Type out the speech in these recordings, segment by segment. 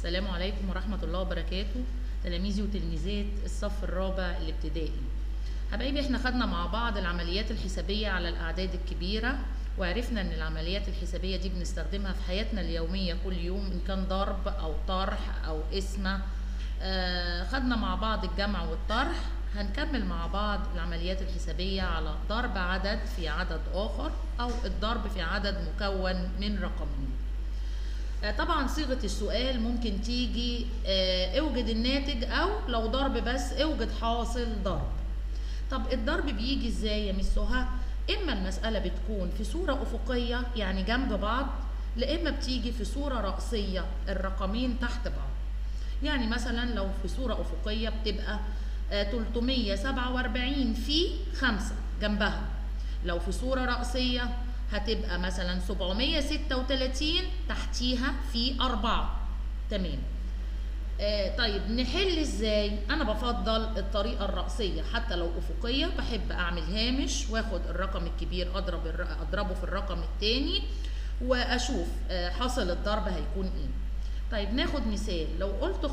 السلام عليكم ورحمة الله وبركاته تلاميذي وتلميذات الصف الرابع الابتدائي حبايبي احنا خدنا مع بعض العمليات الحسابية على الأعداد الكبيرة وعرفنا ان العمليات الحسابية دي بنستخدمها في حياتنا اليومية كل يوم ان كان ضرب او طرح او قسمة آه خدنا مع بعض الجمع والطرح هنكمل مع بعض العمليات الحسابية على ضرب عدد في عدد آخر أو الضرب في عدد مكون من رقمين آه، طبعا صيغة السؤال ممكن تيجي آه، اوجد الناتج أو لو ضرب بس اوجد حاصل ضرب طب الضرب بيجي ازاي يا مس سهى اما المسألة بتكون في صورة أفقية يعني جنب بعض لا اما بتيجي في صورة رأسية الرقمين تحت بعض يعني مثلا لو في صورة أفقية بتبقى آه، 347 في 5 جنبها لو في صورة رأسية هتبقى مثلا 736 تحتيها في 4 تمام آه طيب نحل ازاي انا بفضل الطريقه الرأسيه حتى لو افقيه بحب اعمل هامش واخد الرقم الكبير اضرب الر- اضربه في الرقم الثاني واشوف آه حاصل الضرب هيكون ايه طيب ناخد مثال لو قلت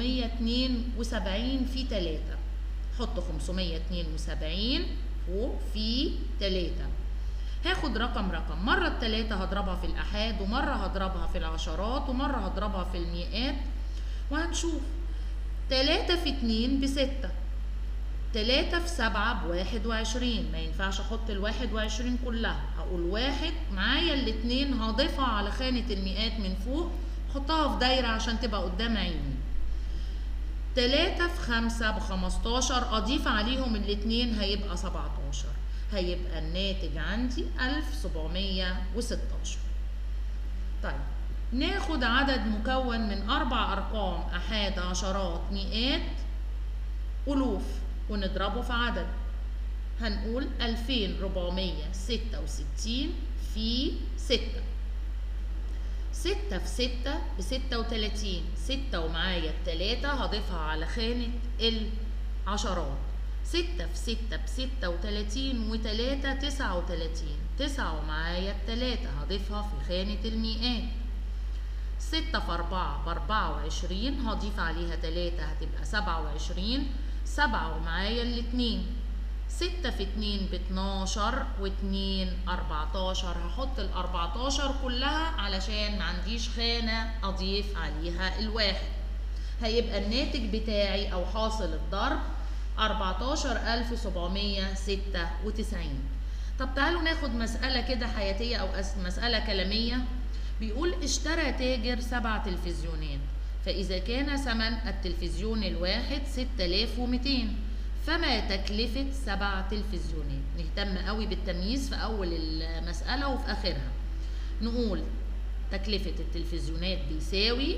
572 في 3 حط 572 فوق في 3 هاخد رقم رقم مرة التلاتة هضربها في الأحاد ومرة هضربها في العشرات ومرة هضربها في المئات وهنشوف تلاتة في اتنين بستة تلاتة في سبعة بواحد وعشرين ما ينفعش احط الواحد وعشرين كلها هقول واحد معايا الاتنين هضيفها على خانة المئات من فوق حطها في دايرة عشان تبقى قدام عيني تلاتة في خمسة بخمستاشر أضيف عليهم الاتنين هيبقى سبعتاشر هيبقى الناتج عندي ألف سبعمية وستاشر طيب ناخد عدد مكون من أربع أرقام أحاد عشرات مئات ألوف ونضربه في عدد هنقول ألفين ربعمية ستة وستين في ستة ستة في ستة بستة وتلاتين ستة ومعايا التلاتة هضيفها على خانة العشرات ستة في ستة بستة وتلاتين وتلاتة تسعة وتلاتين تسعة ومعايا التلاتة هضيفها في خانة المئات ستة في أربعة بأربعة وعشرين هضيف عليها تلاتة هتبقى سبعة وعشرين سبعة ومعايا الاتنين ستة في اتنين باتناشر واتنين أربعتاشر هحط الأربعتاشر كلها علشان معنديش خانة أضيف عليها الواحد هيبقى الناتج بتاعي أو حاصل الضرب أربعتاشر ألف سبعمية ستة وتسعين طب تعالوا ناخد مسألة كده حياتية أو أس- مسألة كلامية بيقول اشترى تاجر سبع تلفزيونات فإذا كان ثمن التلفزيون الواحد 6200 فما تكلفة سبع تلفزيونات نهتم قوي بالتمييز في أول المسألة وفي آخرها نقول تكلفة التلفزيونات بيساوي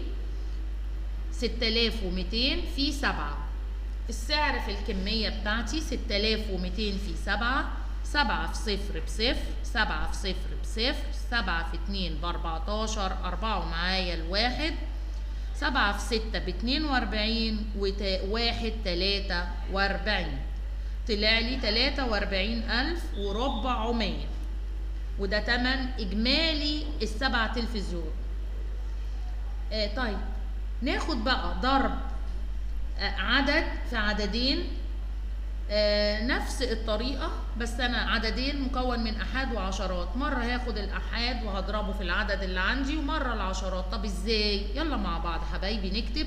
6200 في 7 السعر في الكمية بتاعتي 6200 في 7 7 في صفر بصفر 7 في صفر بصفر 7 في 2 ب 14 4 ومعايا الواحد 7 في 6 ب 42 وواحد 43 طلع لي 43400 وربعمية وده تمن إجمالي السبع تلفزيون آه طيب ناخد بقى ضرب آه، عدد في عددين آه، نفس الطريقة بس أنا عددين مكون من أحاد وعشرات مرة هاخد الأحاد وهضربه في العدد اللي عندي ومرة العشرات طب إزاي؟ يلا مع بعض حبايبي نكتب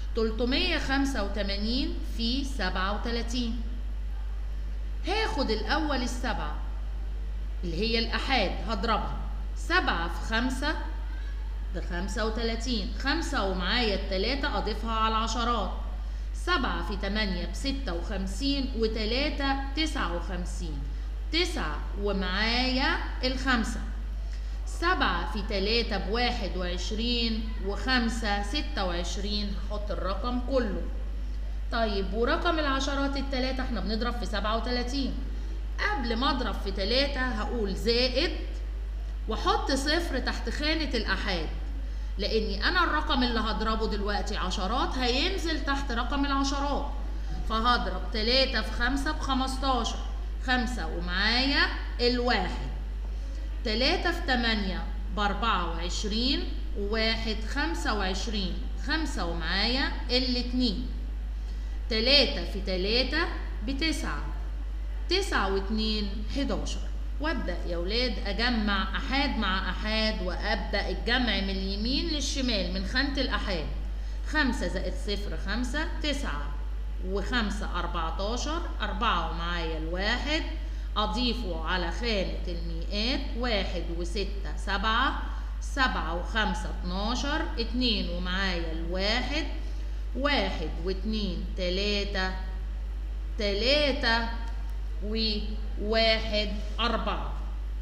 385 في 37 هاخد الأول السبعة اللي هي الأحاد هضربها سبعة في خمسة بخمسة وتلاتين خمسة ومعايا التلاتة أضيفها على العشرات سبعة في تمانية بستة وخمسين وتلاتة تسعة وخمسين تسعة ومعايا الخمسة سبعة في تلاتة بواحد وعشرين وخمسة ستة وعشرين هحط الرقم كله طيب ورقم العشرات التلاتة احنا بنضرب في سبعة وتلاتين قبل ما اضرب في تلاتة هقول زائد واحط صفر تحت خانة الأحاد لأني أنا الرقم اللي هضربه دلوقتي عشرات هينزل تحت رقم العشرات فهضرب تلاتة في خمسة بخمستاشر خمسة ومعايا الواحد تلاتة في تمانية بأربعة وعشرين وواحد خمسة وعشرين خمسة ومعايا الاتنين تلاتة في تلاتة بتسعة تسعة واتنين حداشر وابدأ يا ولاد أجمع أحاد مع أحاد وأبدأ الجمع من اليمين للشمال من خانة الأحاد خمسة زائد صفر خمسة تسعة وخمسة أربعتاشر أربعة ومعايا الواحد أضيفه على خانة المئات واحد وستة سبعة سبعة وخمسة اتناشر اتنين ومعايا الواحد واحد واتنين تلاتة تلاتة وواحد أربعة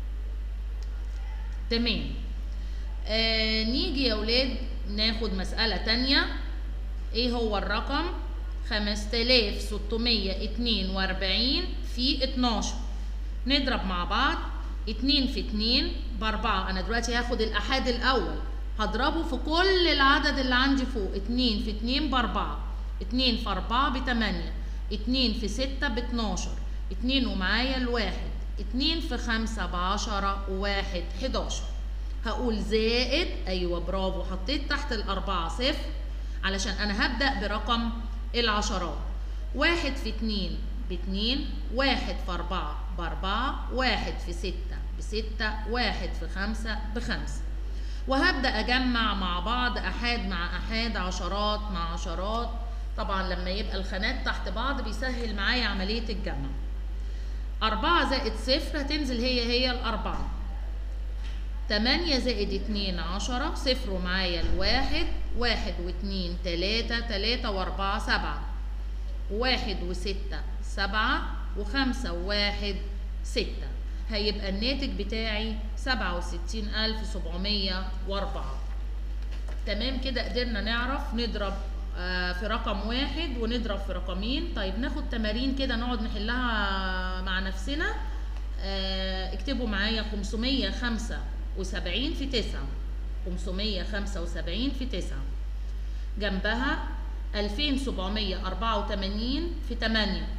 تمام آه نيجي يا ولاد ناخد مسألة تانية ايه هو الرقم خمسة آلاف ستمية اتنين وأربعين في اتناشر نضرب مع بعض اتنين في اتنين بأربعة أنا دلوقتي هاخد الأحاد الأول هضربه في كل العدد اللي عندي فوق اتنين في اتنين بأربعة اتنين في أربعة بتمانية اتنين في ستة باتناشر اتنين ومعايا الواحد اتنين في خمسة بعشرة وواحد حداشر هقول زائد أيوة برافو حطيت تحت الأربعة صفر علشان أنا هبدأ برقم العشرات واحد في اتنين باتنين واحد في أربعة بأربعة واحد في ستة بستة واحد في خمسة بخمسة وهبدأ أجمع مع بعض أحاد مع أحاد عشرات مع عشرات طبعا لما يبقى الخانات تحت بعض بيسهل معايا عملية الجمع أربعة زائد صفر هتنزل هي هي الأربعة تمانية زائد اتنين عشرة صفر ومعايا الواحد واحد واتنين تلاتة تلاتة وأربعة سبعة واحد وستة سبعة وخمسة وواحد ستة هيبقى الناتج بتاعي سبعة وستين ألف سبعمية وأربعة تمام كده قدرنا نعرف نضرب آه في رقم واحد ونضرب في رقمين طيب ناخد تمارين كده نقعد نحلها مع نفسنا آه اكتبوا معايا خمسمية خمسة وسبعين في تسعة خمسمية خمسة وسبعين في تسعة جنبها ألفين سبعمية أربعة وتمانين في تمانية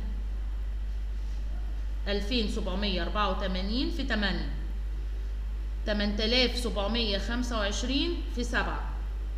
ألفين سبعمية أربعة وتمانين في تمانية تمن تلاف سبعمية خمسة وعشرين في سبعة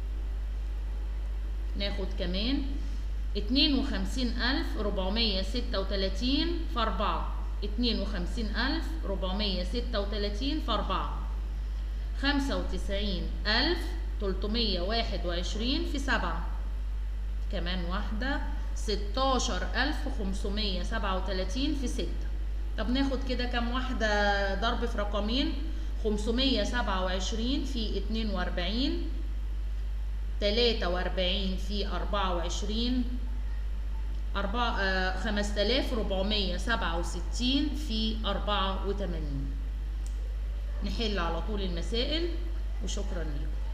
ناخد كمان اتنين وخمسين ألف ربعمية ستة وتلاتين في أربعة اتنين وخمسين ألف ربعمية ستة وتلاتين في أربعة خمسة وتسعين ألف تلتمية واحد وعشرين في سبعة كمان واحدة ستاشر ألف خمسمية سبعة وتلاتين في ستة طب ناخد كده كام واحدة ضرب في رقمين خمسمية سبعة وعشرين في اتنين وأربعين تلاتة وأربعين في أربعة وعشرين أربعة آه خمسة آلاف ربعمية سبعة وستين في أربعة وتمانين نحل على طول المسائل وشكرا لكم